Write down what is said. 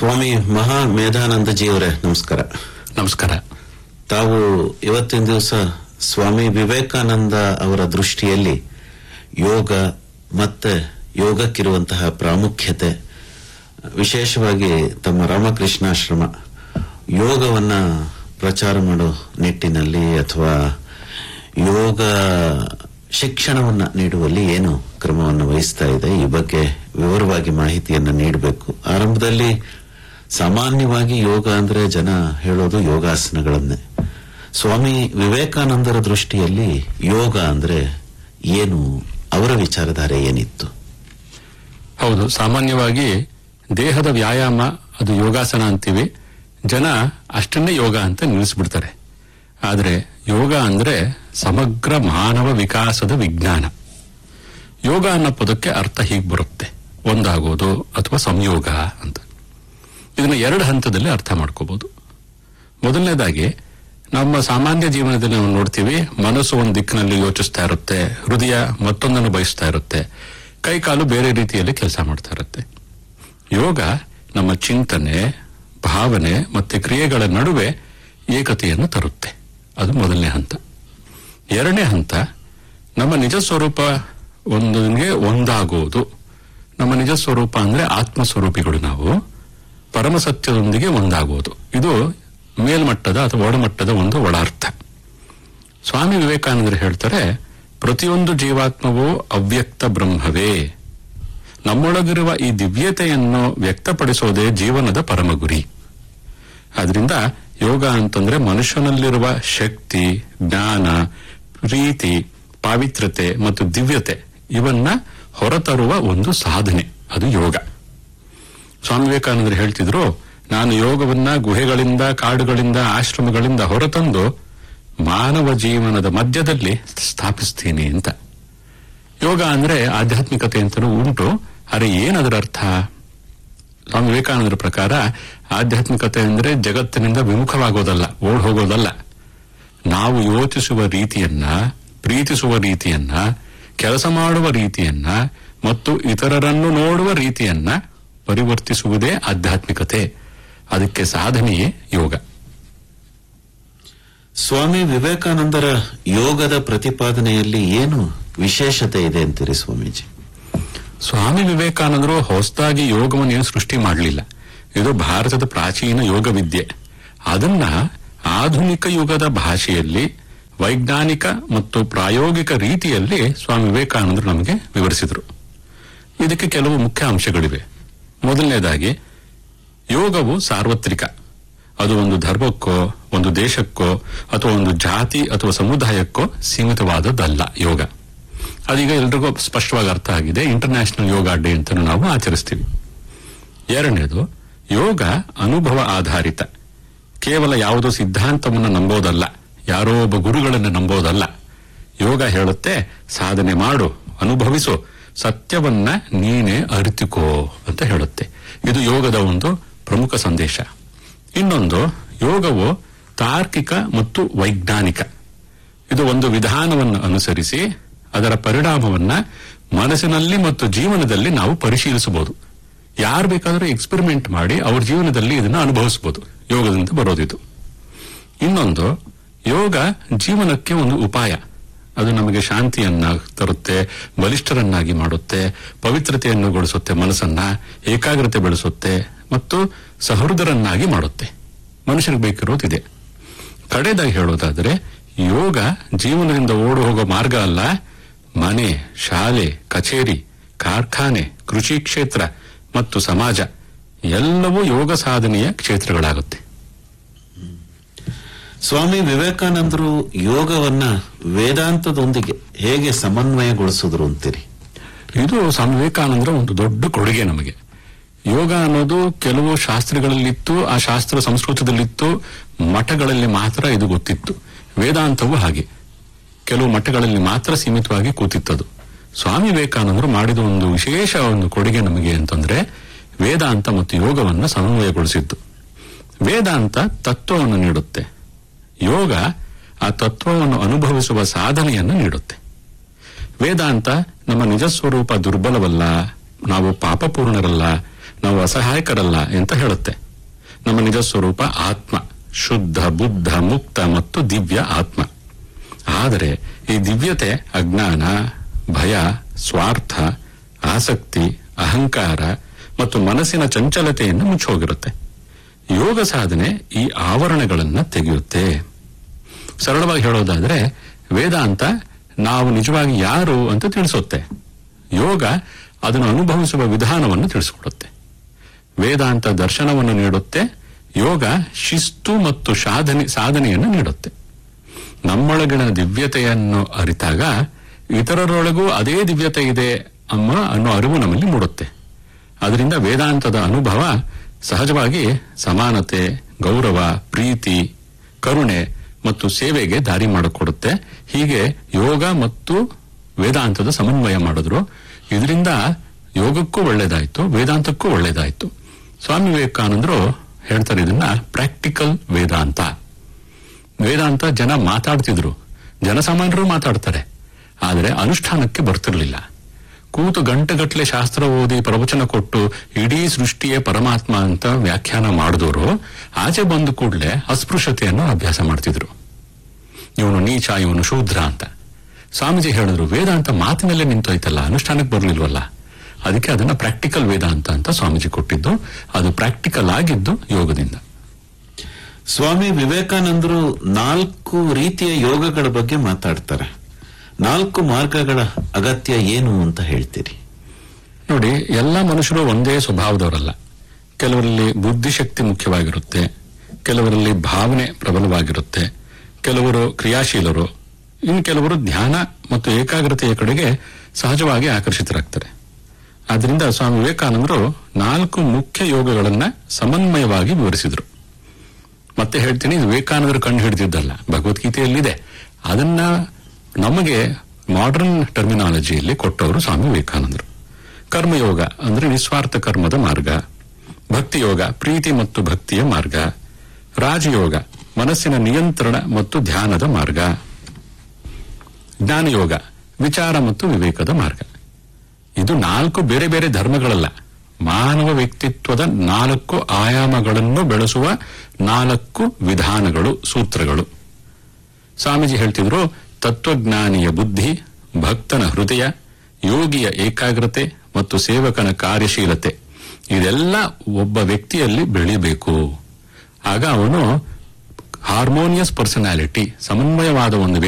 ಸ್ವಾಮಿ ಮಹಾ ಮೇಧಾನಂದಜಿಯವರೇ ನಮಸ್ಕಾರ ನಮಸ್ಕಾರ ತಾವು ಇವತ್ತಿನ ದಿವಸ ಸ್ವಾಮಿ ವಿವೇಕಾನಂದ ಅವರ ದೃಷ್ಟಿಯಲ್ಲಿ ಯೋಗ ಮತ್ತೆ ಯೋಗಕ್ಕಿರುವಂತಹ ಪ್ರಾಮುಖ್ಯತೆ ವಿಶೇಷವಾಗಿ ತಮ್ಮ ರಾಮಕೃಷ್ಣಾಶ್ರಮ ಯೋಗವನ್ನ ಪ್ರಚಾರ ಮಾಡೋ ನಿಟ್ಟಿನಲ್ಲಿ ಅಥವಾ ಯೋಗ ಶಿಕ್ಷಣವನ್ನ ನೀಡುವಲ್ಲಿ ಏನು ಕ್ರಮವನ್ನು ವಹಿಸ್ತಾ ಇದೆ ಈ ಬಗ್ಗೆ ವಿವರವಾಗಿ ಮಾಹಿತಿಯನ್ನ ನೀಡಬೇಕು ಆರಂಭದಲ್ಲಿ ಸಾಮಾನ್ಯವಾಗಿ ಯೋಗ ಅಂದ್ರೆ ಜನ ಹೇಳೋದು ಯೋಗಾಸನಗಳನ್ನೇ ಸ್ವಾಮಿ ವಿವೇಕಾನಂದರ ದೃಷ್ಟಿಯಲ್ಲಿ ಯೋಗ ಅಂದ್ರೆ ಏನು ಅವರ ವಿಚಾರಧಾರೆ ಏನಿತ್ತು ಹೌದು ಸಾಮಾನ್ಯವಾಗಿ ದೇಹದ ವ್ಯಾಯಾಮ ಅದು ಯೋಗಾಸನ ಅಂತೀವಿ ಜನ ಅಷ್ಟನ್ನೇ ಯೋಗ ಅಂತ ನಿಲ್ಲಿಸ್ಬಿಡ್ತಾರೆ ಆದರೆ ಯೋಗ ಅಂದ್ರೆ ಸಮಗ್ರ ಮಾನವ ವಿಕಾಸದ ವಿಜ್ಞಾನ ಯೋಗ ಅನ್ನೋ ಪದಕ್ಕೆ ಅರ್ಥ ಹೀಗೆ ಬರುತ್ತೆ ಒಂದಾಗೋದು ಅಥವಾ ಸಂಯೋಗ ಅಂತ ಇದನ್ನ ಎರಡು ಹಂತದಲ್ಲಿ ಅರ್ಥ ಮಾಡ್ಕೋಬಹುದು ಮೊದಲನೇದಾಗಿ ನಮ್ಮ ಸಾಮಾನ್ಯ ಜೀವನದಲ್ಲಿ ನಾವು ನೋಡ್ತೀವಿ ಮನಸ್ಸು ಒಂದು ದಿಕ್ಕಿನಲ್ಲಿ ಯೋಚಿಸ್ತಾ ಇರುತ್ತೆ ಹೃದಯ ಮತ್ತೊಂದನ್ನು ಬಯಸ್ತಾ ಇರುತ್ತೆ ಕೈ ಕಾಲು ಬೇರೆ ರೀತಿಯಲ್ಲಿ ಕೆಲಸ ಮಾಡ್ತಾ ಇರುತ್ತೆ ಯೋಗ ನಮ್ಮ ಚಿಂತನೆ ಭಾವನೆ ಮತ್ತೆ ಕ್ರಿಯೆಗಳ ನಡುವೆ ಏಕತೆಯನ್ನು ತರುತ್ತೆ ಅದು ಮೊದಲನೇ ಹಂತ ಎರಡನೇ ಹಂತ ನಮ್ಮ ನಿಜ ಸ್ವರೂಪ ಒಂದಿಗೆ ಒಂದಾಗೋದು ನಮ್ಮ ನಿಜ ಸ್ವರೂಪ ಅಂದ್ರೆ ಆತ್ಮ ಸ್ವರೂಪಿಗಳು ನಾವು ಪರಮ ಸತ್ಯದೊಂದಿಗೆ ಒಂದಾಗುವುದು ಇದು ಮೇಲ್ಮಟ್ಟದ ಅಥವಾ ಒಳಮಟ್ಟದ ಒಂದು ಒಳಾರ್ಥ ಸ್ವಾಮಿ ವಿವೇಕಾನಂದರು ಹೇಳ್ತಾರೆ ಪ್ರತಿಯೊಂದು ಜೀವಾತ್ಮವೂ ಅವ್ಯಕ್ತ ಬ್ರಹ್ಮವೇ ನಮ್ಮೊಳಗಿರುವ ಈ ದಿವ್ಯತೆಯನ್ನು ವ್ಯಕ್ತಪಡಿಸೋದೇ ಜೀವನದ ಪರಮ ಗುರಿ ಆದ್ರಿಂದ ಯೋಗ ಅಂತಂದ್ರೆ ಮನುಷ್ಯನಲ್ಲಿರುವ ಶಕ್ತಿ ಜ್ಞಾನ ಪ್ರೀತಿ ಪಾವಿತ್ರತೆ ಮತ್ತು ದಿವ್ಯತೆ ಇವನ್ನ ಹೊರತರುವ ಒಂದು ಸಾಧನೆ ಅದು ಯೋಗ ಸ್ವಾಮಿ ವಿವೇಕಾನಂದರು ಹೇಳ್ತಿದ್ರು ನಾನು ಯೋಗವನ್ನ ಗುಹೆಗಳಿಂದ ಕಾಡುಗಳಿಂದ ಆಶ್ರಮಗಳಿಂದ ಹೊರತಂದು ಮಾನವ ಜೀವನದ ಮಧ್ಯದಲ್ಲಿ ಸ್ಥಾಪಿಸ್ತೀನಿ ಅಂತ ಯೋಗ ಅಂದ್ರೆ ಆಧ್ಯಾತ್ಮಿಕತೆ ಅಂತಲೂ ಉಂಟು ಅರೆ ಏನದರ ಅರ್ಥ ಸ್ವಾಮಿ ವಿವೇಕಾನಂದರ ಪ್ರಕಾರ ಆಧ್ಯಾತ್ಮಿಕತೆ ಅಂದ್ರೆ ಜಗತ್ತಿನಿಂದ ವಿಮುಖವಾಗೋದಲ್ಲ ಓಡ್ ಹೋಗೋದಲ್ಲ ನಾವು ಯೋಚಿಸುವ ರೀತಿಯನ್ನ ಪ್ರೀತಿಸುವ ರೀತಿಯನ್ನ ಕೆಲಸ ಮಾಡುವ ರೀತಿಯನ್ನ ಮತ್ತು ಇತರರನ್ನು ನೋಡುವ ರೀತಿಯನ್ನ ಪರಿವರ್ತಿಸುವುದೇ ಆಧ್ಯಾತ್ಮಿಕತೆ ಅದಕ್ಕೆ ಸಾಧನೆಯೇ ಯೋಗ ಸ್ವಾಮಿ ವಿವೇಕಾನಂದರ ಯೋಗದ ಪ್ರತಿಪಾದನೆಯಲ್ಲಿ ಏನು ವಿಶೇಷತೆ ಇದೆ ಅಂತೀರಿ ಸ್ವಾಮೀಜಿ ಸ್ವಾಮಿ ವಿವೇಕಾನಂದರು ಹೊಸದಾಗಿ ಯೋಗವನ್ನು ಏನು ಸೃಷ್ಟಿ ಮಾಡಲಿಲ್ಲ ಇದು ಭಾರತದ ಪ್ರಾಚೀನ ಯೋಗ ವಿದ್ಯೆ ಅದನ್ನ ಆಧುನಿಕ ಯುಗದ ಭಾಷೆಯಲ್ಲಿ ವೈಜ್ಞಾನಿಕ ಮತ್ತು ಪ್ರಾಯೋಗಿಕ ರೀತಿಯಲ್ಲಿ ಸ್ವಾಮಿ ವಿವೇಕಾನಂದರು ನಮಗೆ ವಿವರಿಸಿದರು ಇದಕ್ಕೆ ಕೆಲವು ಮುಖ್ಯ ಅಂಶಗಳಿವೆ ಮೊದಲನೇದಾಗಿ ಯೋಗವು ಸಾರ್ವತ್ರಿಕ ಅದು ಒಂದು ಧರ್ಮಕ್ಕೋ ಒಂದು ದೇಶಕ್ಕೋ ಅಥವಾ ಒಂದು ಜಾತಿ ಅಥವಾ ಸಮುದಾಯಕ್ಕೋ ಸೀಮಿತವಾದದ್ದಲ್ಲ ಯೋಗ ಅದೀಗ ಎಲ್ರಿಗೂ ಸ್ಪಷ್ಟವಾಗಿ ಅರ್ಥ ಆಗಿದೆ ಇಂಟರ್ನ್ಯಾಷನಲ್ ಯೋಗ ಡೇ ಅಂತ ನಾವು ಆಚರಿಸ್ತೀವಿ ಎರಡನೇದು ಯೋಗ ಅನುಭವ ಆಧಾರಿತ ಕೇವಲ ಯಾವುದೋ ಸಿದ್ಧಾಂತವನ್ನು ನಂಬೋದಲ್ಲ ಯಾರೋ ಒಬ್ಬ ಗುರುಗಳನ್ನು ನಂಬೋದಲ್ಲ ಯೋಗ ಹೇಳುತ್ತೆ ಸಾಧನೆ ಮಾಡು ಅನುಭವಿಸು ಸತ್ಯವನ್ನ ನೀನೇ ಅರಿತುಕೋ ಅಂತ ಹೇಳುತ್ತೆ ಇದು ಯೋಗದ ಒಂದು ಪ್ರಮುಖ ಸಂದೇಶ ಇನ್ನೊಂದು ಯೋಗವು ತಾರ್ಕಿಕ ಮತ್ತು ವೈಜ್ಞಾನಿಕ ಇದು ಒಂದು ವಿಧಾನವನ್ನು ಅನುಸರಿಸಿ ಅದರ ಪರಿಣಾಮವನ್ನ ಮನಸ್ಸಿನಲ್ಲಿ ಮತ್ತು ಜೀವನದಲ್ಲಿ ನಾವು ಪರಿಶೀಲಿಸಬಹುದು ಯಾರು ಬೇಕಾದರೂ ಎಕ್ಸ್ಪೆರಿಮೆಂಟ್ ಮಾಡಿ ಅವ್ರ ಜೀವನದಲ್ಲಿ ಇದನ್ನು ಅನುಭವಿಸಬಹುದು ಯೋಗದಿಂದ ಬರೋದಿದು ಇನ್ನೊಂದು ಯೋಗ ಜೀವನಕ್ಕೆ ಒಂದು ಉಪಾಯ ಅದು ನಮಗೆ ಶಾಂತಿಯನ್ನ ತರುತ್ತೆ ಬಲಿಷ್ಠರನ್ನಾಗಿ ಮಾಡುತ್ತೆ ಪವಿತ್ರತೆಯನ್ನು ಗೊಳಿಸುತ್ತೆ ಮನಸ್ಸನ್ನ ಏಕಾಗ್ರತೆ ಬೆಳೆಸುತ್ತೆ ಮತ್ತು ಸಹೃದರನ್ನಾಗಿ ಮಾಡುತ್ತೆ ಮನುಷ್ಯನಿಗೆ ಬೇಕಿರೋದಿದೆ ಕಡೆದಾಗಿ ಹೇಳೋದಾದ್ರೆ ಯೋಗ ಜೀವನದಿಂದ ಓಡು ಹೋಗೋ ಮಾರ್ಗ ಅಲ್ಲ ಮನೆ ಶಾಲೆ ಕಚೇರಿ ಕಾರ್ಖಾನೆ ಕೃಷಿ ಕ್ಷೇತ್ರ ಮತ್ತು ಸಮಾಜ ಎಲ್ಲವೂ ಯೋಗ ಸಾಧನೆಯ ಕ್ಷೇತ್ರಗಳಾಗುತ್ತೆ ಸ್ವಾಮಿ ವಿವೇಕಾನಂದರು ಯೋಗವನ್ನ ವೇದಾಂತದೊಂದಿಗೆ ಹೇಗೆ ಸಮನ್ವಯಗೊಳಿಸಿದ್ರು ಅಂತೀರಿ ಇದು ಸ್ವಾಮಿ ವಿವೇಕಾನಂದರ ಒಂದು ದೊಡ್ಡ ಕೊಡುಗೆ ನಮಗೆ ಯೋಗ ಅನ್ನೋದು ಕೆಲವು ಶಾಸ್ತ್ರಗಳಲ್ಲಿತ್ತು ಆ ಶಾಸ್ತ್ರ ಸಂಸ್ಕೃತದಲ್ಲಿತ್ತು ಮಠಗಳಲ್ಲಿ ಮಾತ್ರ ಇದು ಗೊತ್ತಿತ್ತು ವೇದಾಂತವು ಹಾಗೆ ಕೆಲವು ಮಠಗಳಲ್ಲಿ ಮಾತ್ರ ಸೀಮಿತವಾಗಿ ಕೂತಿತ್ತದು ಸ್ವಾಮಿ ವಿವೇಕಾನಂದರು ಮಾಡಿದ ಒಂದು ವಿಶೇಷ ಒಂದು ಕೊಡುಗೆ ನಮಗೆ ಅಂತಂದ್ರೆ ವೇದಾಂತ ಮತ್ತು ಯೋಗವನ್ನು ಸಮನ್ವಯಗೊಳಿಸಿದ್ದು ವೇದಾಂತ ತತ್ವವನ್ನು ನೀಡುತ್ತೆ ಯೋಗ ಆ ತತ್ವವನ್ನು ಅನುಭವಿಸುವ ಸಾಧನೆಯನ್ನು ನೀಡುತ್ತೆ ವೇದಾಂತ ನಮ್ಮ ನಿಜ ಸ್ವರೂಪ ದುರ್ಬಲವಲ್ಲ ನಾವು ಪಾಪಪೂರ್ಣರಲ್ಲ ನಾವು ಅಸಹಾಯಕರಲ್ಲ ಅಂತ ಹೇಳುತ್ತೆ ನಮ್ಮ ನಿಜ ಸ್ವರೂಪ ಆತ್ಮ ಶುದ್ಧ ಬುದ್ಧ ಮುಕ್ತ ಮತ್ತು ದಿವ್ಯ ಆತ್ಮ ಆದರೆ ಈ ದಿವ್ಯತೆ ಅಜ್ಞಾನ ಭಯ ಸ್ವಾರ್ಥ ಆಸಕ್ತಿ ಅಹಂಕಾರ ಮತ್ತು ಮನಸ್ಸಿನ ಚಂಚಲತೆಯನ್ನು ಮುಚ್ಚೋಗಿರುತ್ತೆ ಯೋಗ ಸಾಧನೆ ಈ ಆವರಣಗಳನ್ನ ತೆಗೆಯುತ್ತೆ ಸರಳವಾಗಿ ಹೇಳೋದಾದ್ರೆ ವೇದಾಂತ ನಾವು ನಿಜವಾಗಿ ಯಾರು ಅಂತ ತಿಳಿಸುತ್ತೆ ಯೋಗ ಅದನ್ನು ಅನುಭವಿಸುವ ವಿಧಾನವನ್ನು ತಿಳಿಸಿಕೊಡುತ್ತೆ ವೇದಾಂತ ದರ್ಶನವನ್ನು ನೀಡುತ್ತೆ ಯೋಗ ಶಿಸ್ತು ಮತ್ತು ಸಾಧನೆ ಸಾಧನೆಯನ್ನು ನೀಡುತ್ತೆ ನಮ್ಮೊಳಗಿನ ದಿವ್ಯತೆಯನ್ನು ಅರಿತಾಗ ಇತರರೊಳಗೂ ಅದೇ ದಿವ್ಯತೆ ಇದೆ ಅಮ್ಮ ಅನ್ನೋ ಅರಿವು ನಮ್ಮಲ್ಲಿ ಮೂಡುತ್ತೆ ಅದರಿಂದ ವೇದಾಂತದ ಅನುಭವ ಸಹಜವಾಗಿ ಸಮಾನತೆ ಗೌರವ ಪ್ರೀತಿ ಕರುಣೆ ಮತ್ತು ಸೇವೆಗೆ ದಾರಿ ಮಾಡಿಕೊಡುತ್ತೆ ಹೀಗೆ ಯೋಗ ಮತ್ತು ವೇದಾಂತದ ಸಮನ್ವಯ ಮಾಡಿದ್ರು ಇದರಿಂದ ಯೋಗಕ್ಕೂ ಒಳ್ಳೇದಾಯ್ತು ವೇದಾಂತಕ್ಕೂ ಒಳ್ಳೇದಾಯ್ತು ಸ್ವಾಮಿ ವಿವೇಕಾನಂದರು ಹೇಳ್ತಾರೆ ಇದನ್ನ ಪ್ರಾಕ್ಟಿಕಲ್ ವೇದಾಂತ ವೇದಾಂತ ಜನ ಮಾತಾಡ್ತಿದ್ರು ಜನಸಾಮಾನ್ಯರು ಮಾತಾಡ್ತಾರೆ ಆದರೆ ಅನುಷ್ಠಾನಕ್ಕೆ ಬರ್ತಿರ್ಲಿಲ್ಲ ಕೂತು ಗಂಟೆಗಟ್ಟಲೆ ಶಾಸ್ತ್ರ ಓದಿ ಪ್ರವಚನ ಕೊಟ್ಟು ಇಡೀ ಸೃಷ್ಟಿಯೇ ಪರಮಾತ್ಮ ಅಂತ ವ್ಯಾಖ್ಯಾನ ಮಾಡಿದವರು ಆಚೆ ಬಂದ ಕೂಡಲೇ ಅಸ್ಪೃಶ್ಯತೆಯನ್ನು ಅಭ್ಯಾಸ ಮಾಡ್ತಿದ್ರು ಇವನು ನೀಚ ಇವನು ಶೂದ್ರ ಅಂತ ಸ್ವಾಮೀಜಿ ಹೇಳಿದ್ರು ವೇದಾಂತ ಮಾತಿನಲ್ಲೇ ನಿಂತೋಯ್ತಲ್ಲ ಅನುಷ್ಠಾನಕ್ಕೆ ಬರಲಿಲ್ವಲ್ಲ ಅದಕ್ಕೆ ಅದನ್ನ ಪ್ರಾಕ್ಟಿಕಲ್ ವೇದಾಂತ ಅಂತ ಸ್ವಾಮೀಜಿ ಕೊಟ್ಟಿದ್ದು ಅದು ಪ್ರಾಕ್ಟಿಕಲ್ ಆಗಿದ್ದು ಯೋಗದಿಂದ ಸ್ವಾಮಿ ವಿವೇಕಾನಂದರು ನಾಲ್ಕು ರೀತಿಯ ಯೋಗಗಳ ಬಗ್ಗೆ ಮಾತಾಡ್ತಾರೆ ನಾಲ್ಕು ಮಾರ್ಗಗಳ ಅಗತ್ಯ ಏನು ಅಂತ ಹೇಳ್ತೀರಿ ನೋಡಿ ಎಲ್ಲ ಮನುಷ್ಯರು ಒಂದೇ ಸ್ವಭಾವದವರಲ್ಲ ಕೆಲವರಲ್ಲಿ ಬುದ್ಧಿಶಕ್ತಿ ಮುಖ್ಯವಾಗಿರುತ್ತೆ ಕೆಲವರಲ್ಲಿ ಭಾವನೆ ಪ್ರಬಲವಾಗಿರುತ್ತೆ ಕೆಲವರು ಕ್ರಿಯಾಶೀಲರು ಇನ್ನು ಕೆಲವರು ಧ್ಯಾನ ಮತ್ತು ಏಕಾಗ್ರತೆಯ ಕಡೆಗೆ ಸಹಜವಾಗಿ ಆಕರ್ಷಿತರಾಗ್ತಾರೆ ಆದ್ರಿಂದ ಸ್ವಾಮಿ ವಿವೇಕಾನಂದರು ನಾಲ್ಕು ಮುಖ್ಯ ಯೋಗಗಳನ್ನ ಸಮನ್ವಯವಾಗಿ ವಿವರಿಸಿದರು ಮತ್ತೆ ಹೇಳ್ತೀನಿ ಇದು ವಿವೇಕಾನಂದರು ಕಂಡು ಹಿಡಿದಿದ್ದಲ್ಲ ಭಗವದ್ಗೀತೆಯಲ್ಲಿದೆ ಅದನ್ನ ನಮಗೆ ಮಾಡರ್ನ್ ಟರ್ಮಿನಾಲಜಿಯಲ್ಲಿ ಕೊಟ್ಟವರು ಸ್ವಾಮಿ ವಿವೇಕಾನಂದರು ಕರ್ಮಯೋಗ ಅಂದ್ರೆ ನಿಸ್ವಾರ್ಥ ಕರ್ಮದ ಮಾರ್ಗ ಭಕ್ತಿಯೋಗ ಪ್ರೀತಿ ಮತ್ತು ಭಕ್ತಿಯ ಮಾರ್ಗ ರಾಜಯೋಗ ಮನಸ್ಸಿನ ನಿಯಂತ್ರಣ ಮತ್ತು ಧ್ಯಾನದ ಮಾರ್ಗ ಜ್ಞಾನಯೋಗ ವಿಚಾರ ಮತ್ತು ವಿವೇಕದ ಮಾರ್ಗ ಇದು ನಾಲ್ಕು ಬೇರೆ ಬೇರೆ ಧರ್ಮಗಳಲ್ಲ ಮಾನವ ವ್ಯಕ್ತಿತ್ವದ ನಾಲ್ಕು ಆಯಾಮಗಳನ್ನು ಬೆಳೆಸುವ ನಾಲ್ಕು ವಿಧಾನಗಳು ಸೂತ್ರಗಳು ಸ್ವಾಮೀಜಿ ಹೇಳ್ತಿದ್ರು ತತ್ವಜ್ಞಾನಿಯ ಬುದ್ಧಿ ಭಕ್ತನ ಹೃದಯ ಯೋಗಿಯ ಏಕಾಗ್ರತೆ ಮತ್ತು ಸೇವಕನ ಕಾರ್ಯಶೀಲತೆ ಇದೆಲ್ಲ ಒಬ್ಬ ವ್ಯಕ್ತಿಯಲ್ಲಿ ಬೆಳಿಬೇಕು ಆಗ ಅವನು ಹಾರ್ಮೋನಿಯಸ್ ಪರ್ಸನಾಲಿಟಿ ಸಮನ್ವಯವಾದ ಒಂದು ವ್ಯಕ್ತಿ